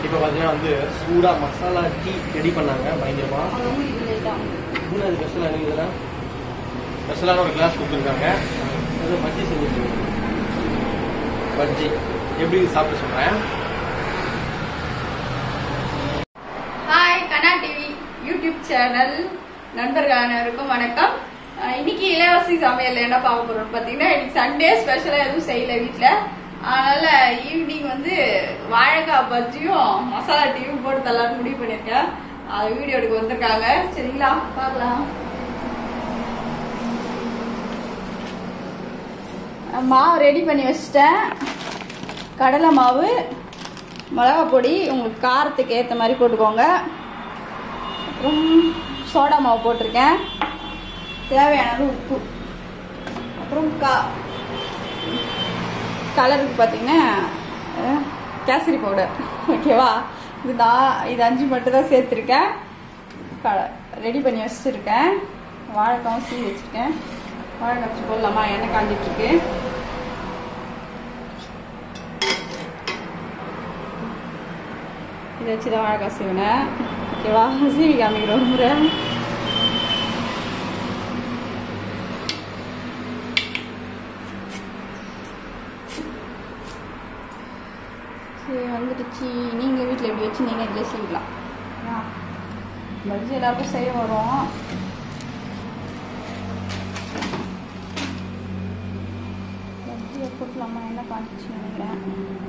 இப்போ பார்த்தீங்கன்னா வந்து சூடாக மசாலா டீ ரெடி பண்ணாங்க பயங்கரமா இன்னும் அது ஸ்பெஷலாக இருக்குதுன்னா ஸ்பெஷலான ஒரு கிளாஸ் கொடுத்துருக்காங்க அது பஜ்ஜி செஞ்சுருக்காங்க பஜ்ஜி எப்படி இது சாப்பிட சொல்கிறேன் ஹாய் கனா டிவி யூடியூப் சேனல் நண்பர்கள் அனைவருக்கும் வணக்கம் அஹ் இன்னைக்கு இலவசி சமையல் என்ன பார்க்க போறோம் பார்த்தீங்கன்னா இன்னைக்கு சண்டே ஸ்பெஷலாக எதுவும் செய்யல வீட்டில் அதனால ஈவினிங் வந்து வாழைக்காய் பஜ்ஜியும் மசாலா டீயும் போட்டு தரலான்னு முடிவு பண்ணியிருக்கேன் அது வீடியோ எடுக்க வந்திருக்காங்க சரிங்களா பார்க்கலாம் மாவு ரெடி பண்ணி வச்சிட்டேன் கடலை மாவு மிளகா பொடி உங்களுக்கு காரத்துக்கு ஏற்ற மாதிரி போட்டுக்கோங்க அப்புறம் சோடா மாவு போட்டிருக்கேன் தேவையான அளவு உப்பு அப்புறம் கா கலருக்கு பார்த்தீங்கன்னா அஹ், கேசரி பவுடர் ஓகேவா இது நான் இது அஞ்சு மட்டும் தான் சேர்த்துருக்கேன் க ரெடி பண்ணி வச்சுருக்கேன் வாழைக்காவும் சீ வச்சுருக்கேன் வாழைக்காய் வச்சு போடலாமா எண்ணெய் காஞ்சிட்ருக்கு இதை வச்சு தான் வாழைக்காய் சீவினேன் ஓகேவா சீவி காமிக்கிற ஒரு முறை சரி வந்துடுச்சு நீங்களும் வீட்டில் எப்படி வச்சு நீங்கள் இதில் சீவிக்கலாம் ஓகேவா? பஜ்ஜி எல்லாருக்கும் செய்ய வரும் பஜ்ஜியை போட்டுலாமா என்ன காஞ்சிச்சு நினைக்கிறேன்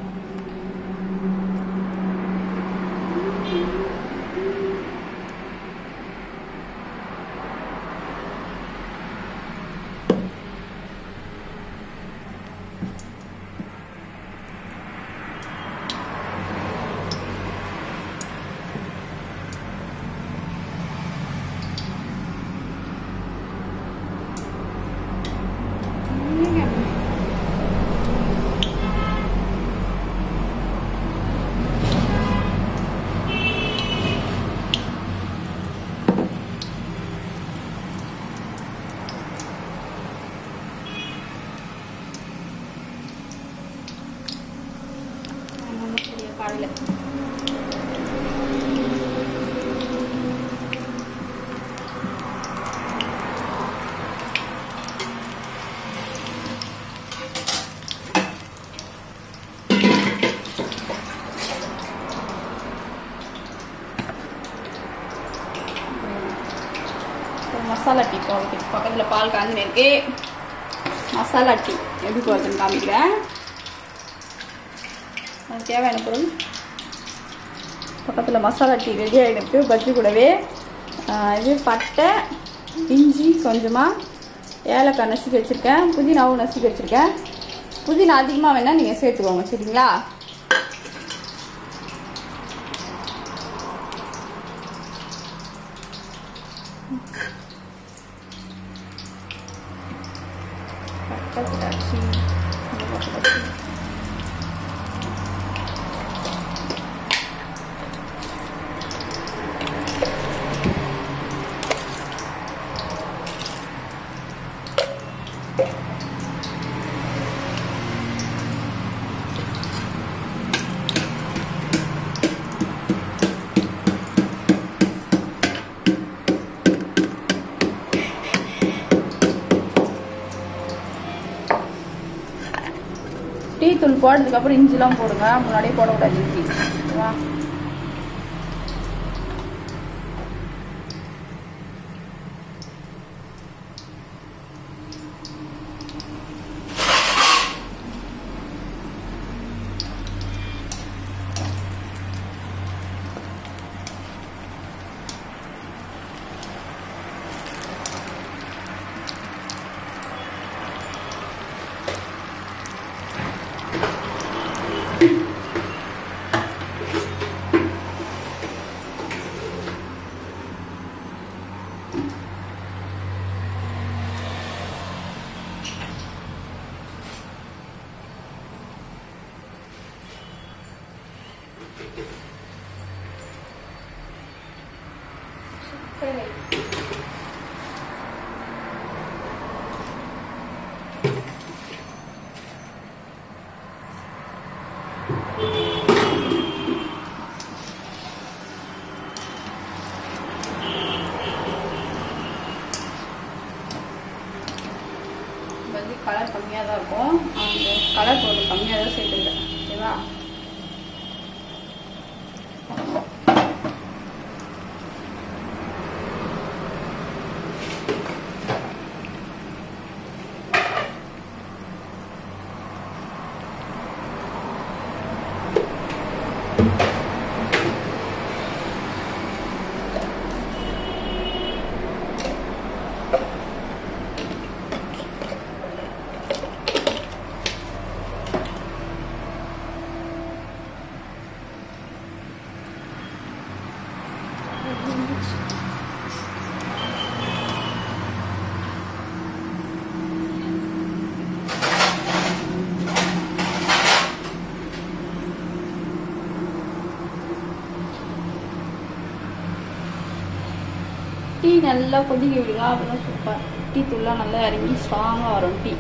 காலையில் ஒரு மசாலா டீ போடுறது பக்கத்தில் பால் காஞ்சினு இருக்கு மசாலா டீ எப்படி போடுறதுன்னு காமிக்கிறேன் அதுக்கு தேவையான பொருள் பக்கத்தில் மசாலா டீ ரெடி ஆகிடுக்கு பஜ்ஜி கூடவே ஆஹ் இது பட்டை இஞ்சி கொஞ்சமாக ஏலக்காய் நசுக்கி வச்சுருக்கேன் புதினாவும் நசுக்கி வச்சுருக்கேன் புதினா அதிகமாக வேணால் நீங்கள் சேர்த்துக்கோங்க சரிங்களா பட்டை திராட்சை மிளகாய் திராட்சை. டீ தூள் போட்டதுக்கப்புறம் இஞ்சிலாம் போடுங்க முன்னாடியே போடக்கூடாது இஞ்சி ஓகேவா வந்துச்சு டீ நல்லா கொதிக்க விடுங்க அப்பதான் சூப்பர் டீ தூள்லாம் நல்லா இறங்கி ஸ்ட்ராங்காக வரும் டீ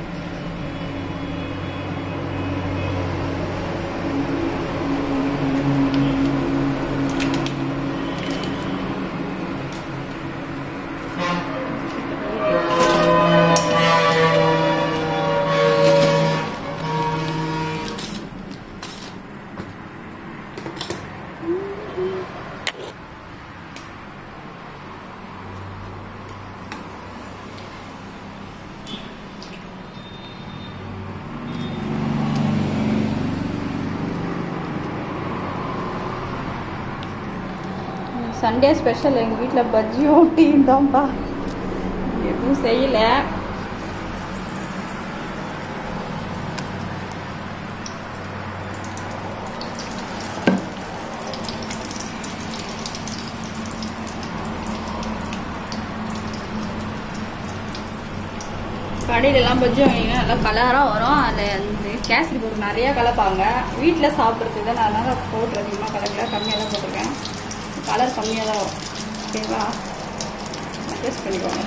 சண்டே ஸ்பெஷல் எங்கள் வீட்டில் பஜ்ஜியும் டீயும் தான்ப்பா எதுவும் செய்யலை கடையிலலாம் பஜ்ஜி வாங்கினா நல்லா கலராக வரும் அதில் அந்த கேசரி பொருள் நிறையா கலப்பாங்க வீட்டில் சாப்பிட்றதுக்கு தான் நான் அதனால் பவுட்ரு அதிகமாக கலக்கல கம்மியாக தான் போட்டிருக்கேன் கலர் கம்மியாக தான் வரும் ஓகேவா அட்ஜஸ்ட் பண்ணிக்கோங்க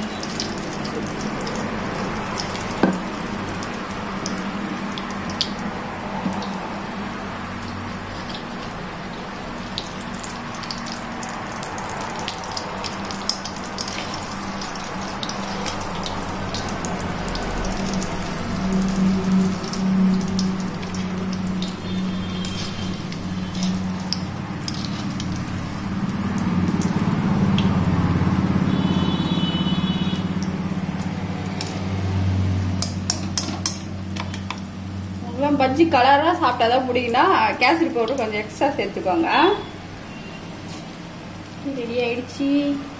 உங்களுக்கு பஜ்ஜி கலராக சாப்பிட்டா தான் பிடிக்குன்னா கேசரி பவுடர் கொஞ்சம் எக்ஸ்ட்ரா சேர்த்துக்கோங்க ரெடி ஆயிடுச்சு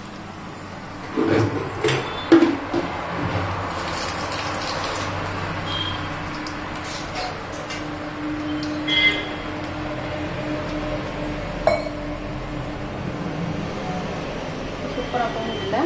சூப்பராக போகும் இல்லை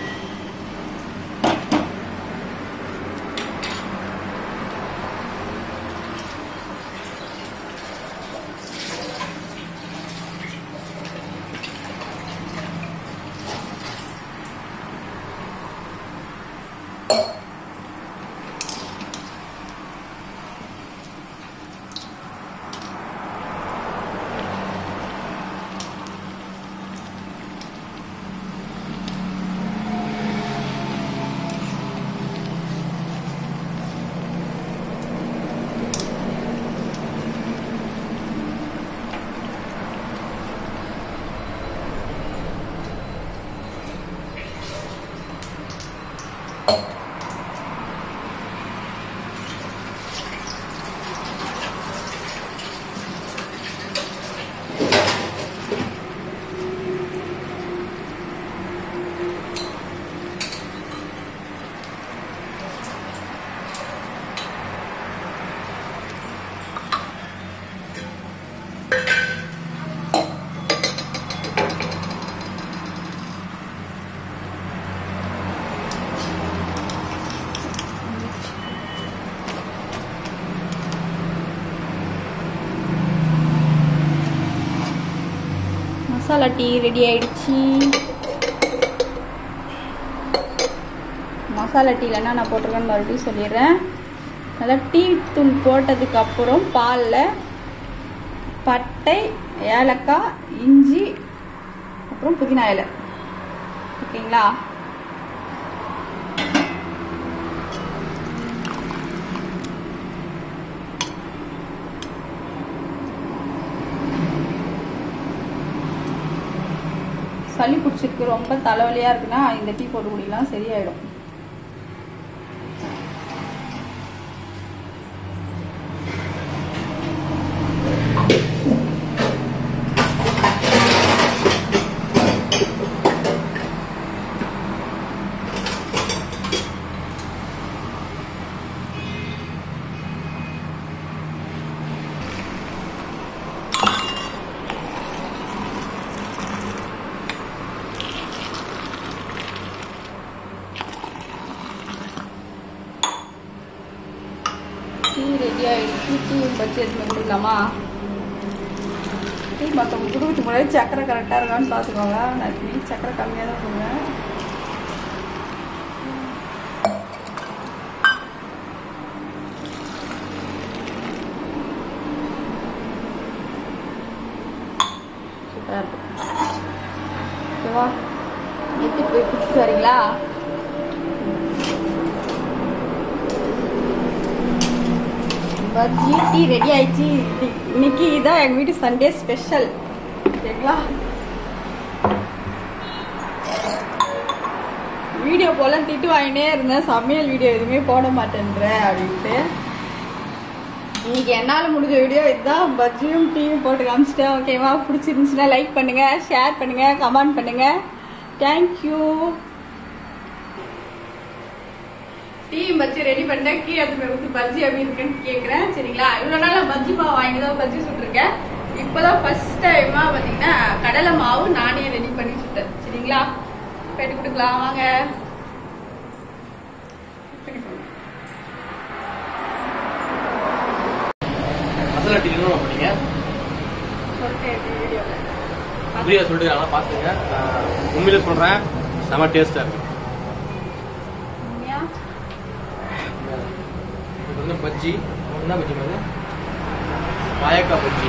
மசாலா டீ ரெடி ஆயிடுச்சு மசாலா டீல என்ன நான் போட்டிருக்கேன்னு மறுபடியும் சொல்லிடுறேன் நல்லா டீ தூள் போட்டதுக்கு அப்புறம் பாலில் பட்டை ஏலக்காய் இஞ்சி அப்புறம் புதினா இலை ஓகேங்களா சளி பிடிச்சிருக்கு ரொம்ப தலைவலியாக இருக்குன்னா இந்த டீ போட்டு குடிக்கலாம் சரியாயிடும் பச்சி எடுத்து கொடுக்கலாமா டீ மற்றவங்க கொடுக்கறதுக்கு முன்னாடி சக்கரை கரெக்டாக இருக்கான்னு பார்த்துக்கோங்க நான் டீ சக்கரை கம்மியாக தான் போடுவேன் சூப்பராக இருக்கும் ஓகேவா எடுத்துட்டு போய் குடிச்சிட்டு வரீங்களா பஜ்ஜி டீ ரெடி ஆயிடுச்சு இன்னி- இன்னைக்கு இதான் எங்கள் வீட்டு சண்டே ஸ்பெஷல் ஓகேங்களா வீடியோ போல திட்டு வாங்கினே இருந்தேன் சமையல் வீடியோ எதுவுமே போட மாட்டேன்ற அப்படின்ட்டு இன்னைக்கு என்னால் முடிஞ்ச வீடியோ இதுதான் பஜ்ஜியும் டீயும் போட்டு காமிச்சிட்டேன் ஓகேவா பிடிச்சிருந்துச்சுன்னா லைக் பண்ணுங்க ஷேர் பண்ணுங்க கமெண்ட் பண்ணுங்க தேங்க்யூ டீ பஜ்ஜி ரெடி பண்ணிட்டேன் கீழே எடுத்து ஊற்றி பஜ்ஜி எப்படி இருக்குன்னு கேட்குறேன் சரிங்களா இவ்வளோ நாள் நான் பஜ்ஜி மாவு வாங்கி தான் பஜ்ஜி சுட்டுருக்கேன் இப்போதான் ஃபர்ஸ்ட் டைமாக பார்த்தீங்கன்னா கடலை மாவு நானே ரெடி பண்ணி சுட்டேன் சரிங்களா போயிட்டு கொடுக்கலாம் வாங்க மசாலா டீ என்ன பண்ணீங்க சொல்லிட்டேன் வீடியோவில் புரியா சொல்லிட்டு நல்லா பார்த்துங்க நான் உண்மையில சொல்றேன் செம டேஸ்டா இருக்கு இது வந்து பஜ்ஜி என்ன பஜ்ஜி மாதிரி வாயக்காய் பஜ்ஜி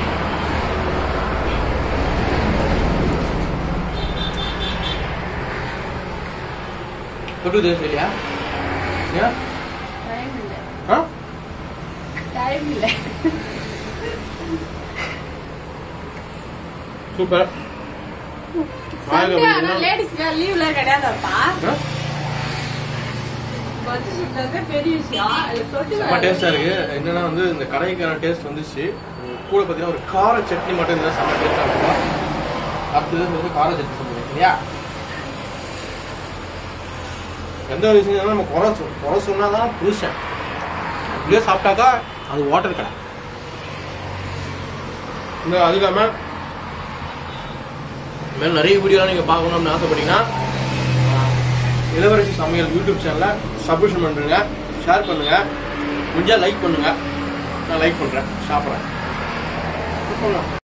தொட்டு தேசம் இல்லையா ஏன் டைம் இல்லை ஆ டைம் இல்லை சூப்பர் வாங்க, சண்டே ஆனா வாங்க. லேடிஸ்க்கு லீவ்ல கிடையாதாப்பா ஆ? பஜ்ஜி சுடுறது பெரிய விஷயம் அதுல தொட்டு செம்ம டேஸ்டா இருக்கு என்னன்னா வந்து இந்த கடைக்கான டேஸ்ட் வந்துச்சு உம், கூட பாத்தீங்கன்னா ஒரு கார சட்னி மட்டும் இருந்தா செம்ம டேஸ்டா இருக்கும் அடுத்தது வந்து கார சட்னி சொல்லுங்க இல்லையா எந்த ஒரு விஷயம் நம்ம குறை சொல் குறை சொன்னாதான் புருஷன் அப்படியே சாப்பிட்டாக்கா அது வாட்டர் கடை இந்த அது இல்லாம இந்த மாதிரி நிறைய வீடியோலாம் நீங்க பார்க்கணும்னு ஆசைப்பட்டீங்கன்னா இளவரசி சமையல் யூடியூப் சேனலை சப்ஸ்கிரிப்ஷன் பண்ணுங்க ஷேர் பண்ணுங்க முடிஞ்சா லைக் பண்ணுங்க நான் லைக் பண்றேன் சாப்பிட்றேன்